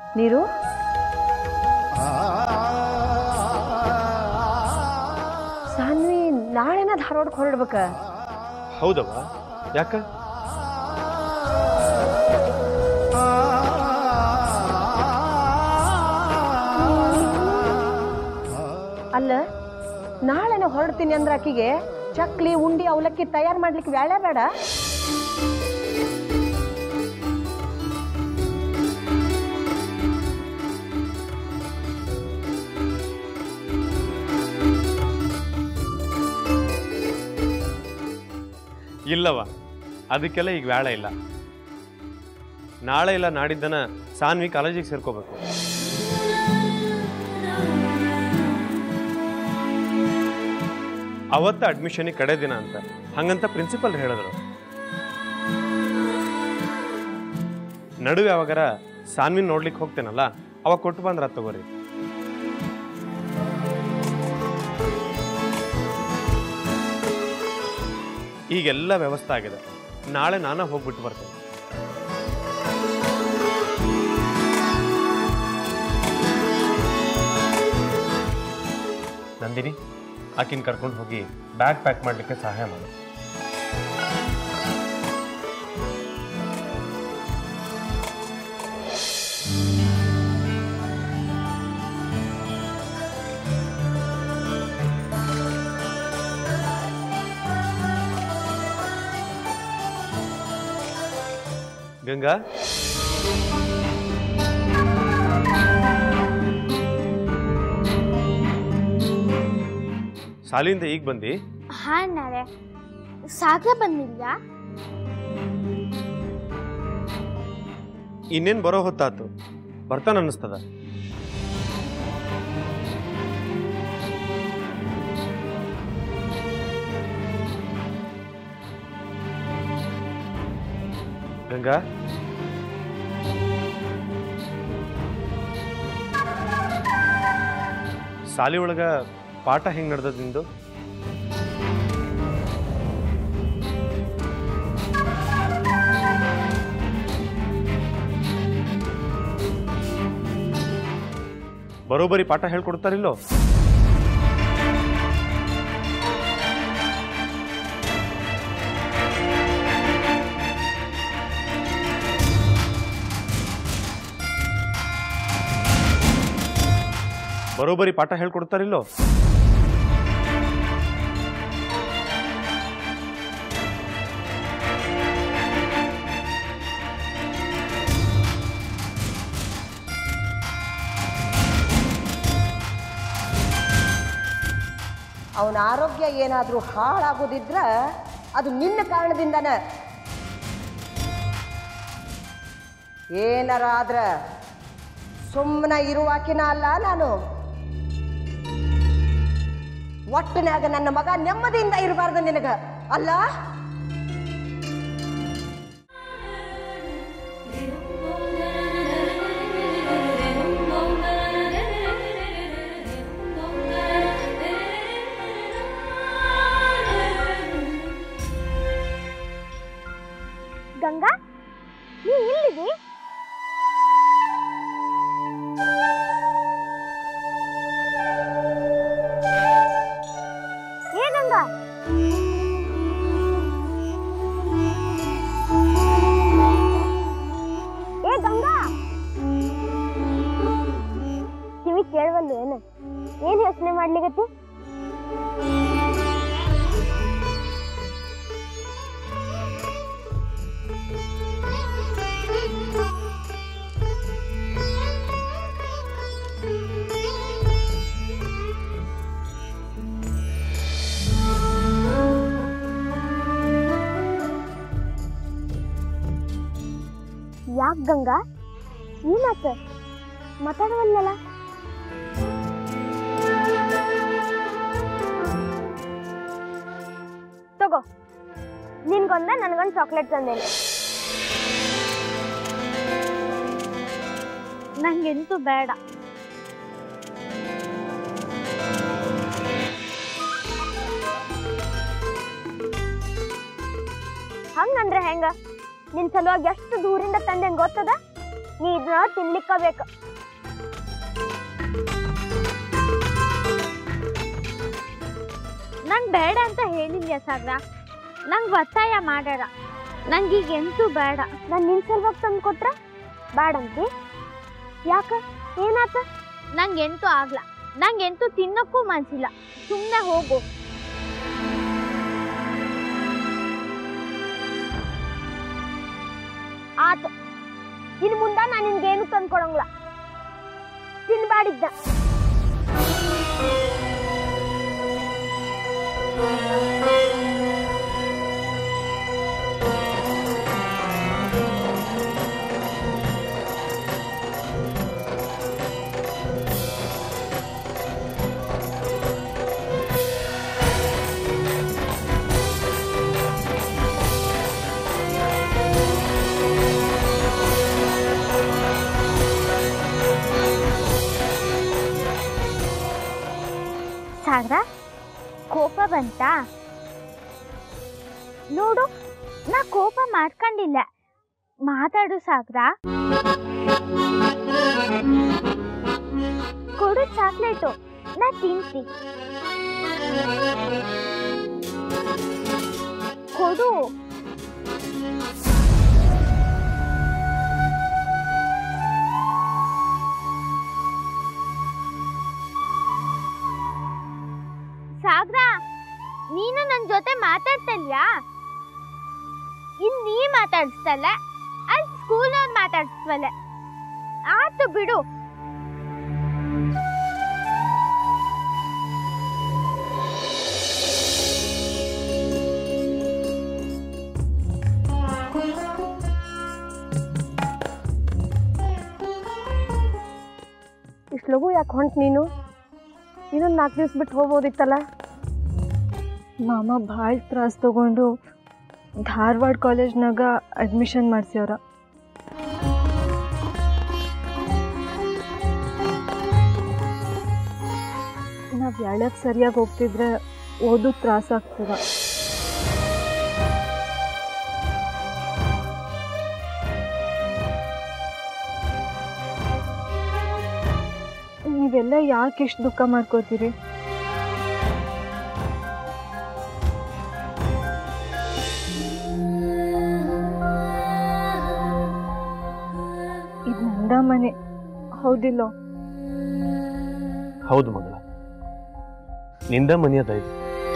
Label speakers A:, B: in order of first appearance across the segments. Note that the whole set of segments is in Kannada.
A: ನೀರು ಸಾನ್ವಿ ನಾಳೆನ ಧಾರವಾಡಕ್ಕೆ ಹೊರಡ್ಬೇಕ
B: ಹೌದವ್ವ ಯಾಕ
A: ಅಲ್ಲ ನಾಳೆನ ಹೊರಡ್ತೀನಿ ಅಂದ್ರೆ ಆಕಿಗೆ ಚಕ್ಲಿ ಉಂಡಿ ಅವಲಕ್ಕಿ ತಯಾರು ಮಾಡ್ಲಿಕ್ಕೆ ವ್ಯಾಳೆ ಬೇಡ
B: ಇಲ್ಲವ ಅದಕ್ಕೆಲ್ಲ ಈಗ ವ್ಯಾಳ ಇಲ್ಲ ನಾಳೆ ಇಲ್ಲ ನಾಡಿದ್ದನ ಸಾನ್ವಿ ಕಾಲೇಜಿಗೆ ಸೇರ್ಕೋಬೇಕು ಅವತ್ತ ಅಡ್ಮಿಷನಿಗೆ ಕಡೆ ದಿನ ಅಂತ ಹಂಗಂತ ಪ್ರಿನ್ಸಿಪಲ್ ಹೇಳಿದ್ರು ನಡುವೆ ಯಾವಾಗಾರ ಸಾನ್ವಿನ್ ನೋಡ್ಲಿಕ್ಕೆ ಹೋಗ್ತೇನಲ್ಲ ಅವಾಗ ಕೊಟ್ಟು ಬಂದ್ರ ತಗೋರಿ ಈಗೆಲ್ಲ ವ್ಯವಸ್ಥೆ ಆಗಿದೆ ನಾಳೆ ನಾನ ಹೋಗ್ಬಿಟ್ಟು ಬರ್ತೇನೆ ನಂದಿನಿ ಆಕಿನ ಕರ್ಕೊಂಡು ಹೋಗಿ ಬ್ಯಾಗ್ ಪ್ಯಾಕ್ ಮಾಡಲಿಕ್ಕೆ ಸಹಾಯ ಮಾಡು ಗಂಗಾ ಸಾಲಿಂದ ಈಗ ಬಂದಿ
C: ಹಾ ನಾಳೆ ಸಾಗ ಬಂದಿಲ್ಲ
B: ಇನ್ನೇನ್ ಬರೋ ಹೊತ್ತಾತು ಬರ್ತಾನ ಅನ್ನಿಸ್ತದ ಗಂಗಾ ಸಾಲಿ ಒಳಗ ಪಾಠ ಹೆಂಗ್ ನಡ್ದದ ನಿಂದು ಬರೋಬ್ಬರಿ ಪಾಠ ಹೇಳ್ಕೊಡ್ತಾರಿಲ್ಲೋ ಬರೋಬ್ಬರಿ ಪಾಠ ಹೇಳ್ಕೊಡ್ತಾರಿಲ್ಲೋ
A: ಅವನ ಆರೋಗ್ಯ ಏನಾದರೂ ಹಾಳಾಗೋದಿದ್ರ ಅದು ನಿನ್ನ ಕಾರಣದಿಂದನ ಏನಾರ ಆದ್ರ ಸುಮ್ಮನೆ ಇರುವಾಕಿನ ಅಲ್ಲ ನಾನು ಒಟ್ಟಿನಾಗ ನನ್ನ ಮಗ ನೆಮ್ಮದಿಯಿಂದ ಇರಬಾರ್ದು ನಿನಗ ಅಲ್ಲ
C: ಗಂಗಾ ನೀ ಇಲ್ಲಿದಿ ಏ ಗಂಗಾ ಏ ಗಂಗಾ ಕಿವಿ ಕೇಳವಲ್ಲು ಏನು ಏನ್ ಯೋಚನೆ ಮಾಡ್ಲಿಕತ್ತಿ ಯಾಕೆ ಗಂಗಾ ಏನಾತ ಮಾತಾಡವಲ್ಲಲ್ಲ ತಗೋ ನಿನ್ಗೊಂದ ನನ್ಗೊಂದು ಚಾಕ್ಲೇಟ್ ತಂದೇನೆ ನಂಗೆಂತೂ ಬೇಡ ಹಂಗಂದ್ರೆ ಹೆಂಗ ನಿನ್ ಸಲುವಾಗಿ ಎಷ್ಟು ದೂರಿಂದ ತಂದೇನ್ ಗೊತ್ತದ ನೀ ಇದನ್ನ ತಿನ್ಲಿಕ್ಕಬೇಕು
D: ನಂಗೆ ಬೇಡ ಅಂತ ಹೇಳಿಲ್ಲ ಸಾಗ್ರ ನಂಗೆ ಒತ್ತಾಯ ಮಾಡ್ಯಾರ ನಂಗೀಗ ಎಂತೂ ಬೇಡ
C: ನಾನು ನಿನ್ ಸಲುವಾಗಿ ತಂದು ಕೊಟ್ರ ಬ್ಯಾಡಂತಿ ಯಾಕ ಏನಾತ
D: ನಂಗೆ ಎಂತೂ ಆಗ್ಲ ನಂಗೆ ಎಂತೂ ತಿನ್ನಕ್ಕೂ ಮನ್ಸಿಲ್ಲ ಸುಮ್ಮನೆ ಹೋಗು
C: ಆತ ಇನ್ ಮುಂದ ನಾನು ನಿನ್ಗೇನು ತಂದು ಕೊಡಂಗಿಲ್ಲ ತಿನ್ಬ್ಯಾಡಿದ್ದ
D: ಸಾಗ್ರ ಕೋಪ ಬಂತಾ ನೋಡು ನಾ ಕೋಪ ಮಾಡ್ಕೊಂಡಿಲ್ಲ ಮಾತಾಡು ಸಾಗ್ರ ಕೊಡು ಚಾಕ್ಲೇಟು ನಾ ತಿಂತಿ ಕೊಡು ಸಾಗ್ರ ನೀನು ನನ್ನ ಜೊತೆ ಮಾತಾಡ್ತಲ್ಯಾ ಇನ್ ನೀ ಮಾತಾಡ್ಸ್ತಲ್ಲ ಅಲ್ಲಿ ಸ್ಕೂಲವ್ರು ಮಾತಾಡ್ಸ್ವಲ್ಲ ಆತು ಬಿಡು
A: ಇಷ್ಟು ಲಘು ಯಾಕೆ ಹೊಂಟ್ ನೀನು ಇನ್ನೊಂದು ನಾಲ್ಕು ದಿವ್ಸ ಬಿಟ್ಟು ಹೋಗ್ಬೋದಿತ್ತಲ್ಲ
E: ಮಾಮ ಭಾಳ ತ್ರಾಸ ತಗೊಂಡು ಧಾರವಾಡ ಕಾಲೇಜ್ನಾಗ ಅಡ್ಮಿಷನ್ ಮಾಡ್ಸ್ಯವ್ರ ನಾವು ಯಾಳ್ಯಾಕೆ ಸರಿಯಾಗಿ ಹೋಗ್ತಿದ್ರೆ ಓದು ತ್ರಾಸ ಆಗ್ತದ ನೀವೆಲ್ಲ ಯಾಕೆ ಇಷ್ಟು ದುಃಖ ಮಾಡ್ಕೋತೀರಿ ಇದು ನಂದ ಮನೆ ಹೌದಿಲ್ಲ
B: ಹೌದು ಮಗಳ ನಿಂದ ಮನೆಯದ ಇದು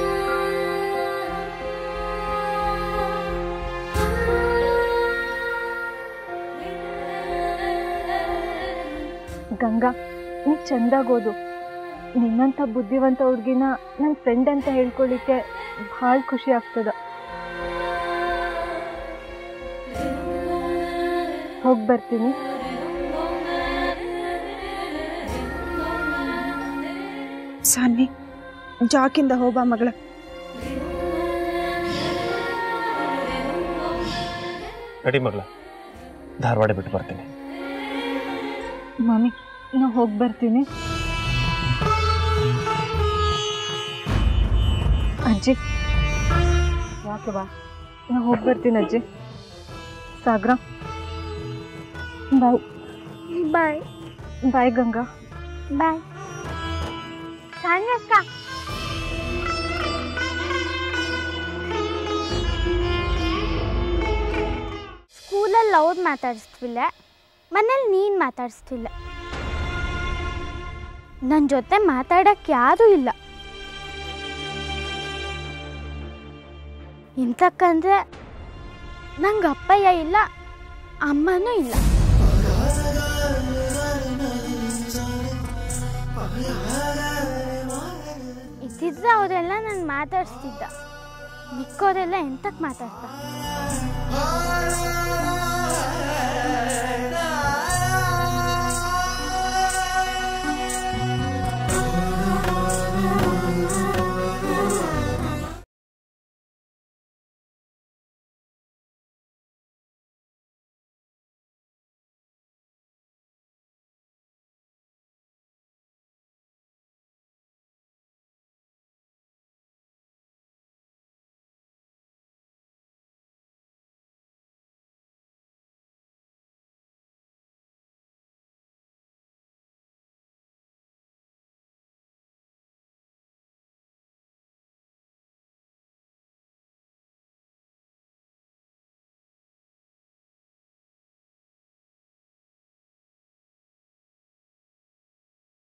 E: ಗಂಗಾ ನೀ ಚಂದಾಗಿ ಓದು ನಿನ್ನಂಥ ಬುದ್ಧಿವಂತ ಹುಡುಗಿನ ನನ್ನ ಫ್ರೆಂಡ್ ಅಂತ ಹೇಳ್ಕೊಳ್ಳಿಕ್ಕೆ ಭಾಳ ಖುಷಿ ಆಗ್ತದ ಹೋಗಿ ಬರ್ತೀನಿ
F: ಸಾನ್ವಿ ಜಾಕಿಂದ ಹೋಬಾ ಮಗಳ
B: ನಡಿ ಮಗಳ ಧಾರವಾಡ ಬಿಟ್ಟು ಬರ್ತೀನಿ
E: ಮಮ್ಮಿ ನಾ ಹೋಗಿ ಬರ್ತೀನಿ ಅಜ್ಜಿ
A: ಯಾಕೆ ಬಾ
E: ನಾ ಹೋಗಿ ಬರ್ತೀನಿ ಅಜ್ಜಿ ಸಾಗ್ರ ಬಾಯ್
D: ಬಾಯ್
E: ಬಾಯ್ ಗಂಗಾ
D: ಬಾಯ್ ಸಾನ್ಯಕ್ಕ ಸ್ಕೂಲಲ್ಲಿ ಅವ್ರು ಮಾತಾಡಿಸ್ತಿಲ್ಲ ಮನೇಲಿ ನೀನು ಮಾತಾಡಿಸ್ತಿಲ್ಲ ನನ್ನ ಜೊತೆ ಮಾತಾಡಕ್ಕೆ ಯಾರೂ ಇಲ್ಲ ಇಂತಕ್ಕಂದ್ರೆ ನಂಗೆ ಅಪ್ಪಯ್ಯ ಇಲ್ಲ ಅಮ್ಮನೂ ಇಲ್ಲ ಇದ್ದಿದ್ರೆ ಅವರೆಲ್ಲ ನಾನು ಮಾತಾಡ್ಸ್ತಿದ್ದ ಮಿಕ್ಕವರೆಲ್ಲ ಎಂತಕ್ಕೆ ಮಾತಾಡ್ತಾರೆ